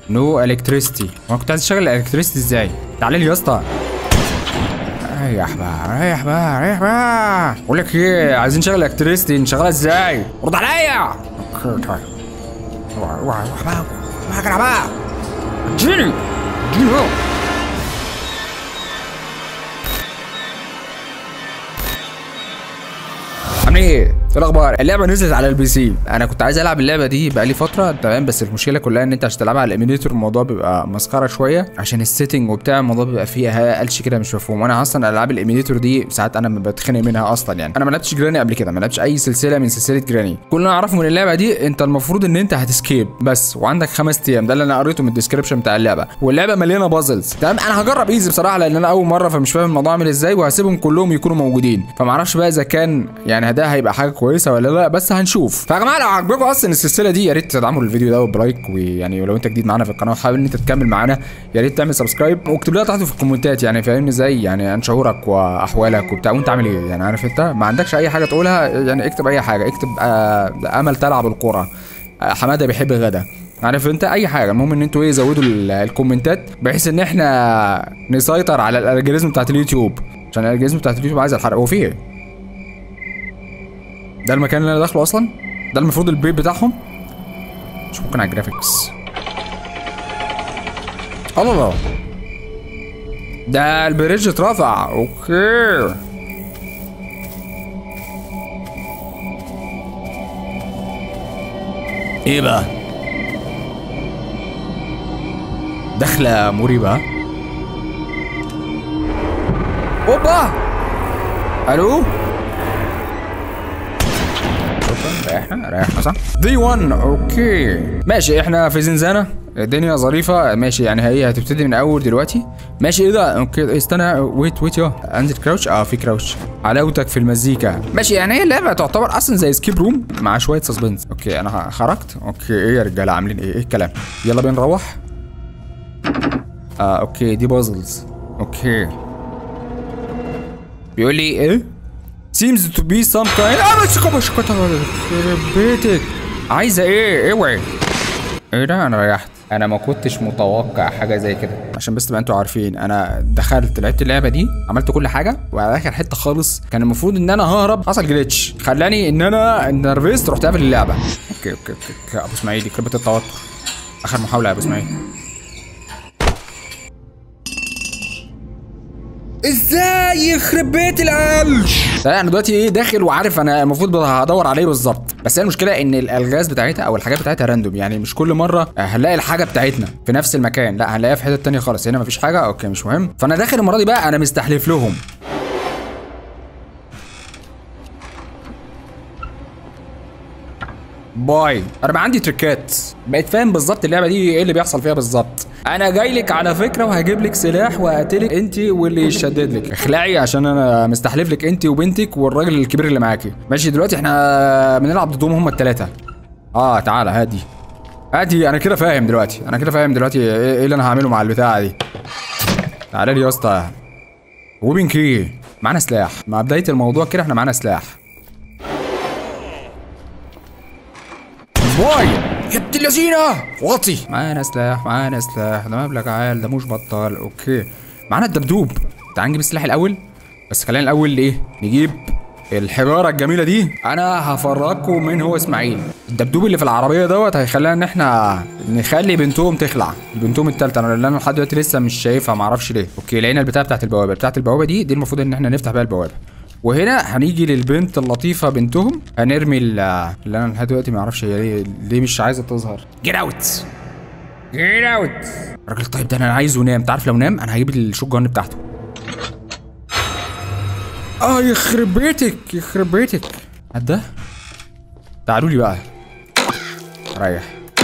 نو الكتريستي هو كنت عايز اشغل الكتريستي ازاي تعالى لي يا اسطى ريح بقى ريح بقى ريح بقى بقول لك ايه عايزين نشغل الكتريستي نشغلها ازاي رد عليا اوكي طيب اوعى اوعى اوعى بقى اوعى كده بقى اديني اديني بقى عامل ايه؟ ايه الاخبار؟ اللعبه نزلت على البي سي، انا كنت عايز العب اللعبه دي بقالي فتره تمام بس المشكله كلها ان انت عشان تلعبها على الايميليتور الموضوع بيبقى مسخره شويه عشان السيتنج وبتاع الموضوع بيبقى فيه قلش كده مش مفهوم، وانا اصلا العاب الايميليتور دي ساعات انا بتخنق منها اصلا يعني، انا ما لعبتش جراني قبل كده، ما لعبتش اي سلسله من سلسله جراني، كل اللي انا اعرفه من اللعبه دي انت المفروض ان انت هتسكيب بس وعندك خمس ايام ده اللي انا قريته من الديسكربشن بتاع اللعبه، واللعبه مليانه بازلز، تمام انا هجرب ايزي بصراحه لان انا اول مره فمش فاهم الموضوع عامل ازاي وهسيبهم كلهم يكونوا موجودين، فما اعرفش بقى اذا كان يعني ده هيبقى حاجه كويسه ولا لا بس هنشوف فيا جماعه لو عجبكم اصلا السلسله دي يا ريت تدعموا الفيديو ده بلايك ويعني ولو انت جديد معانا في القناه وحابب ان انت تكمل معانا يا ريت تعمل سبسكرايب واكتب لنا تحت في الكومنتات يعني فاهمني ازاي يعني عن شعورك واحوالك وبتاع وانت عامل ايه يعني عارف انت ما عندكش اي حاجه تقولها يعني اكتب اي حاجه اكتب آه امل تلعب الكوره آه حماده بيحب غدا عارف انت اي حاجه المهم ان انتوا ايه زودوا ال- الكومنتات بحيث ان احنا نسيطر على الالجوريزم بتاعت اليوتيوب عشان الالجوريزم بتاعت اليوتيوب عايز الحرق هو في ايه ده المكان اللي انا داخله اصلا ده المفروض البيت بتاعهم مش ممكن على الجرافيكس الله الله ده البريدج اترفع اوكي ايه بقى دخلة مريبة اوبا الو شكرا ريحنا ريحنا صح دي 1 اوكي ماشي احنا في زنزانه الدنيا ظريفه ماشي يعني هي هتبتدي من اول دلوقتي ماشي ايه ده اوكي استنى ويت ويت يا انزل كراوتش اه في كراوتش حلاوتك في المزيكا ماشي يعني هي اللعبه تعتبر اصلا زي سكيب روم مع شويه سسبنس اوكي انا خرجت اوكي ايه يا رجاله عاملين ايه ايه الكلام يلا بينا نروح اه اوكي دي بازلز اوكي بيقول لي ايه seems to be some kind اه بس كم بس كنت بيتك عايزه ايه اوعي ايه ده انا ريحت انا ما كنتش متوقع حاجه زي كده عشان بس تبقى انتوا عارفين انا دخلت لعبت اللعبه دي عملت كل حاجه وعلى اخر حته خالص كان المفروض ان انا ههرب حصل جليتش خلاني ان انا نرفزت رحت قافل اللعبه اوكي اوكي اوكي, أوكي. ابو اسماعيل يخرب بيت التوتر اخر محاوله يا ابو اسماعيل ازاي يخرب بيت القلش لا انا دلوقتي ايه داخل وعارف انا المفروض هدور عليه بالظبط بس هي المشكله ان الالغاز بتاعتها او الحاجات بتاعتها راندوم يعني مش كل مره هنلاقي الحاجه بتاعتنا في نفس المكان لا هنلاقيها في حته تانية خالص هنا مفيش حاجه اوكي مش مهم فانا داخل المره دي بقى انا مستحلف لهم باي انا بقى عندي تريكات بقيت فاهم بالظبط اللعبه دي ايه اللي بيحصل فيها بالظبط انا جاي لك على فكره وهجيب لك سلاح وهقتلك انت واللي يشدد لك اخلعي عشان انا مستحلف لك انت وبنتك والراجل الكبير اللي معاكي ماشي دلوقتي احنا بنلعب ضدهم هم الثلاثه اه تعالى هادي هادي انا كده فاهم دلوقتي انا كده فاهم دلوقتي ايه إيه اللي انا هعمله مع البتاعه دي تعالى لي يا اسطى وبين كي معانا سلاح مع بدايه الموضوع كده احنا معانا سلاح باي يا ابن اللذينه واطي معانا سلاح معانا سلاح ده مبلغ عال ده مش بطال اوكي معانا الدبدوب تعال نجيب السلاح الاول بس خلينا الاول ايه نجيب الحجاره الجميله دي انا هفرجكم مين هو اسماعيل الدبدوب اللي في العربيه دوت هيخلينا ان احنا نخلي بنتهم تخلع بنتهم التالتة انا اللي انا لحد دلوقتي لسه مش شايفها معرفش ليه اوكي لقينا البتاعه بتاعت البوابه بتاعت البوابه دي دي المفروض ان احنا نفتح بيها البوابه وهنا هنيجي للبنت اللطيفه بنتهم هنرمي ال- اللي انا لحد دلوقتي ما اعرفش هي ليه ليه مش عايزه تظهر جيت اوت جيت اوت الراجل طيب ده انا عايزه ينام تعرف لو نام انا هجيب الشوت جان بتاعته اه يخرب بيتك يخرب بيتك ده تعالوا لي بقى ريح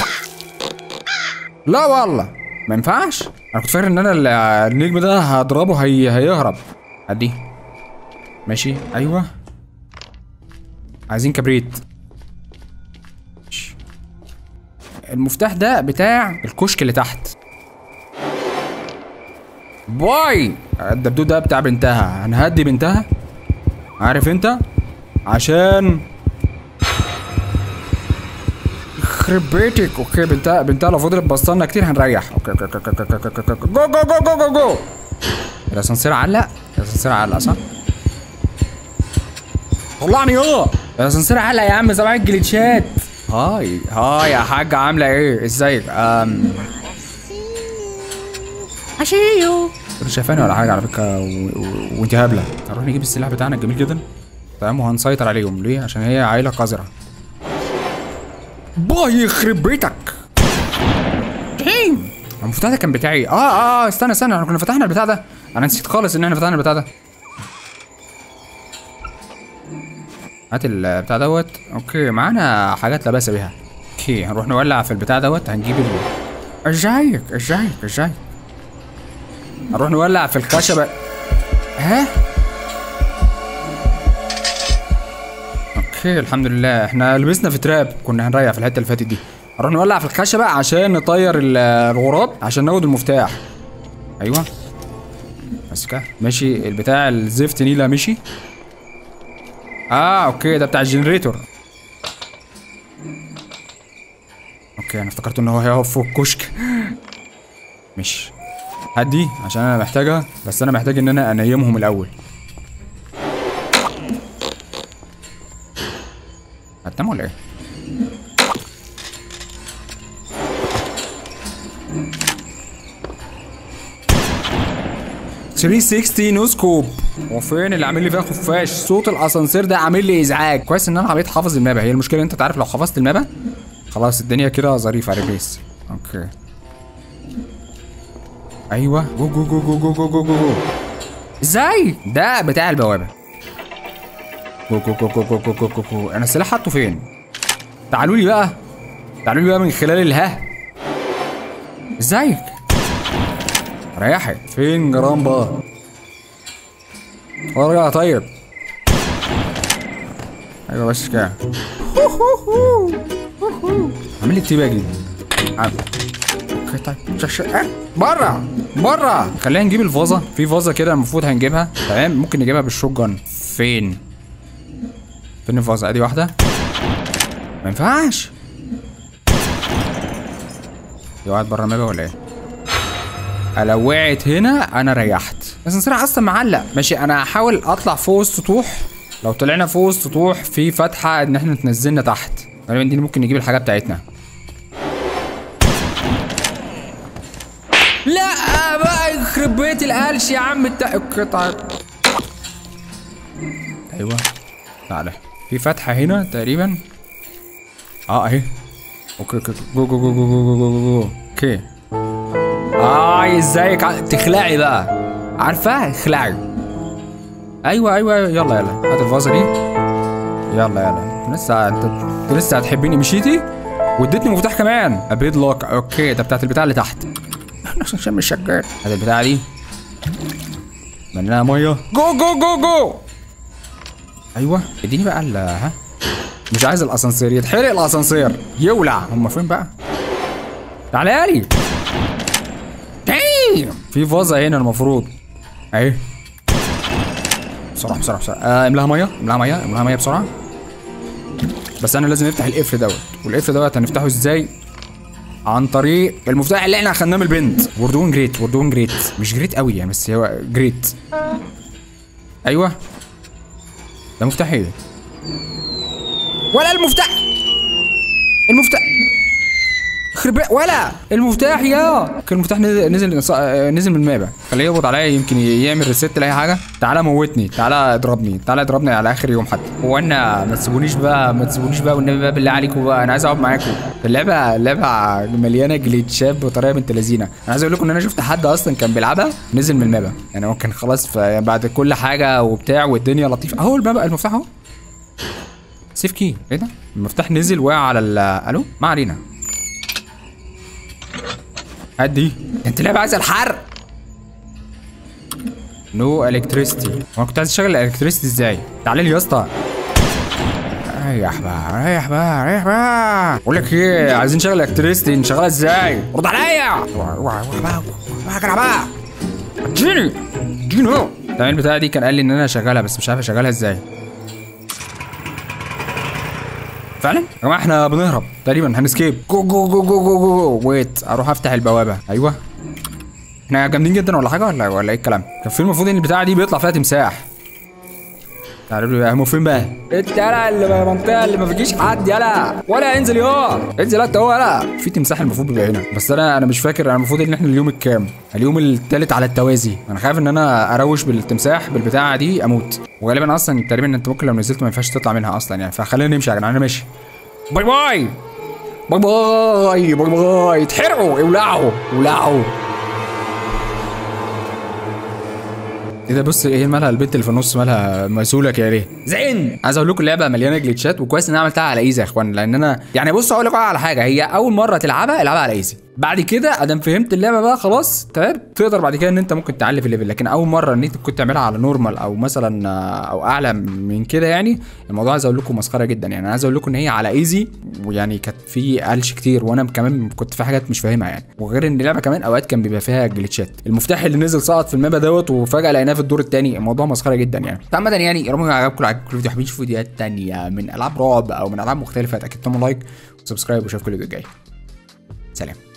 لا والله ما ينفعش انا كنت فاكر ان انا ال- النجم ده هضربه هي هيهرب ادي ماشي ايوه عايزين كبريت ماشي. المفتاح ده بتاع الكشك اللي تحت باي الدبدوب ده بتاع بنتها هنهدي بنتها عارف انت عشان يخرب بيتك اوكي بنتها بنتها لو فضلت بصلنا كتير هنريح اوكي اوكي اوكي اوكي اوكي اوكي اوكي جو جو جو جو جو جو الاسانسير علق الاسانسير علق صح؟ طلعني يلا الاسانسير علق يا عم سامع الجليتشات هاي هاي يا حاجة عاملة ايه؟ ازيك؟ أم عشيو انت شايفاني ولا حاجة على فكرة و... و... وانت هبلة هنروح نجيب السلاح بتاعنا الجميل جدا تمام وهنسيطر عليهم ليه؟ عشان هي عيلة قذرة باي يخرب بيتك دين المفتاح ده كان بتاعي اه اه استنى استنى احنا كنا فتحنا البتاع ده انا نسيت خالص ان احنا فتحنا البتاع ده هات البتاع دوت اوكي معانا حاجات لا باس بيها اوكي هنروح نولع في البتاع دوت هنجيب ال ازيك ازيك ازيك هنروح نولع في الخشبة ها اوكي الحمد لله احنا لبسنا في تراب كنا هنريح في الحته اللي فاتت دي هنروح نولع في الخشبة عشان نطير ال- الغراب عشان ناخد المفتاح ايوه بس كده ماشي البتاع الزفت نيلة مشي اه اوكي ده بتاع الجنريتور اوكي انا افتكرت ان هو هيقف فوق الكشك مش هات دي عشان انا محتاجها بس انا محتاج ان انا انيمهم الاول هتنام ولا ايه 360 نو سكوب وفين اللي عامل لي فيها خفاش صوت الاسانسير ده عامل لي ازعاج كويس ان انا عملت حافظ المابا هي المشكله انت تعرف لو حفظت المابا خلاص الدنيا كده ظريفه ريبيس اوكي ايوه جو جو جو جو جو جو جو جو جو ازاي ده بتاع البوابه جو جو جو جو جو جو جو جو جو انا السلاح حاطه فين تعالوا لي بقى تعالوا لي بقى من خلال الها ازيك ريحي فين جرامبا ورجع طيب ايوه بس كده عامل لي تيباجي عم- اوكي طيب شش- آه، بره بره خلينا نجيب الفازه في فازه كده المفروض هنجيبها تمام ممكن نجيبها بالشوت جن فين فين الفازه ادي واحده ما ينفعش دي وقعت بره المابا ولا ايه لو وقعت هنا انا ريحت بس نصير اصلا معلق ماشي انا هحاول اطلع فوق السطوح لو طلعنا فوق السطوح في فتحه ان احنا تنزلنا تحت غالبا دي اللي ممكن نجيب الحاجه بتاعتنا لا بقى يخرب بيت القلش يا عم الت... القطع ايوه تعالى في فتحه هنا تقريبا اه اهي اوكي اوكي جو جو جو جو جو جو جو جو اوكي اه ازيك ع- تخلعي بقى عارفه اخلعي ايوه ايوه أيوة، يلا يلا هات الفازه دي يلا يلا انت لسه انت انت لسه هتحبيني مشيتي واديتني مفتاح كمان ابيض لوك اوكي ده بتاعت البتاع اللي تحت عشان مش شغال هات البتاعه دي مليانه ميه جو جو جو جو ايوه اديني بقى ال ها مش عايز الاسانسير يتحرق الاسانسير يولع هم فين بقى تعالى لي دايم في فازه هنا المفروض اهي بسرعه بسرعه بسرعه آه املاها ميه املاها ميه املاها ميه بسرعه بس انا لازم نفتح القفل دوت والقفل دوت هنفتحه ازاي عن طريق المفتاح اللي احنا اخدناه من البنت we're doing great we're doing great مش جريت قوي يعني بس هو جريت ايوه ده مفتاح ايه ولا المفتاح المفتاح يخرب بي- ولا المفتاح يا كان المفتاح نزل نزل نزل من المابا خليه يقبض عليا يمكن يعمل ريست لاي حاجه تعالى موتني تعالى اضربني تعالى اضربني على اخر يوم حتى هو انا ما تسيبونيش بقى ما تسيبونيش بقى والنبي بقى بالله عليكم بقى انا عايز اقعد معاكم اللعبه اللعبه مليانه جليتشات بطريقه بنت لذينه انا عايز اقول لكم ان انا شفت حد اصلا كان بيلعبها نزل من المابا يعني هو كان خلاص ف- بعد كل حاجه وبتاع والدنيا لطيفه اهو المابا المفتاح اهو سيف كي ايه ده المفتاح نزل وقع على ال الو ما علينا هات دي انت لعبه عايزه الحرق نو الكتريستي هو كنت عايز اشغل الالكتريستي ازاي تعالى لي يا اسطى ريح بقى ريح بقى ريح بقى بقول لك ايه عايزين نشغل الكتريستي نشغلها ازاي رد عليا روح بقى روح بقى اديني اديني اهو تمام البتاعه دي كان قال لي ان انا اشغلها بس مش عارف اشغلها ازاي فعلا يا جماعه احنا بنهرب تقريبا هنسكيب جو جو جو جو جو جو ويت اروح افتح البوابه ايوه احنا جامدين جدا ولا حاجه ولا ولا ايه الكلام كان في المفروض ان البتاعه دي بيطلع فيها تمساح تعالوا لي هم فين بقى؟ انت يلا اللي المنطقه اللي ما فيجيش حد يلا ولا انزل يا انزل انت هو يلا في تمساح المفروض بيبقى هنا بس انا انا مش فاكر انا المفروض ان احنا اليوم الكام؟ اليوم الثالث على التوازي انا خايف ان انا اروش بالتمساح بالبتاعه دي اموت وغالبا اصلا تقريبا انت ممكن لو نزلت ما ينفعش تطلع منها اصلا يعني فخلينا نمشي يا جدعان انا ماشي باي باي باي باي باي باي اتحرقوا اولعوا اولعوا ايه ده بص ايه مالها البنت اللي في النص مالها مسؤوله كده ليه؟ زين عايز اقول لكم اللعبه مليانه جليتشات وكويس ان انا عملتها على ايزي يا اخوان لان انا يعني بص اقول لكم على حاجه هي اول مره تلعبها العبها على ايزي بعد كده ادام فهمت اللعبه بقى خلاص تمام تقدر بعد كده ان انت ممكن تعلي في الليفل لكن اول مره ان انت كنت تعملها على نورمال او مثلا او اعلى من كده يعني الموضوع عايز اقول لكم مسخره جدا يعني انا عايز اقول لكم ان هي على ايزي ويعني كانت في قلش كتير وانا كمان كنت في حاجات مش فاهمها يعني وغير ان اللعبه كمان اوقات كان بيبقى فيها جليتشات المفتاح اللي نزل سقط في المابا دوت وفجاه لقيناه في الدور الثاني الموضوع مسخره جدا يعني عامه يعني يا رب عجبكم عجبكم الفيديو حابين تشوفوا فيديوهات تانية من العاب رعب او من العاب مختلفه اكيد تعملوا لايك وسبسكرايب واشوفكم الفيديو الجاي سلام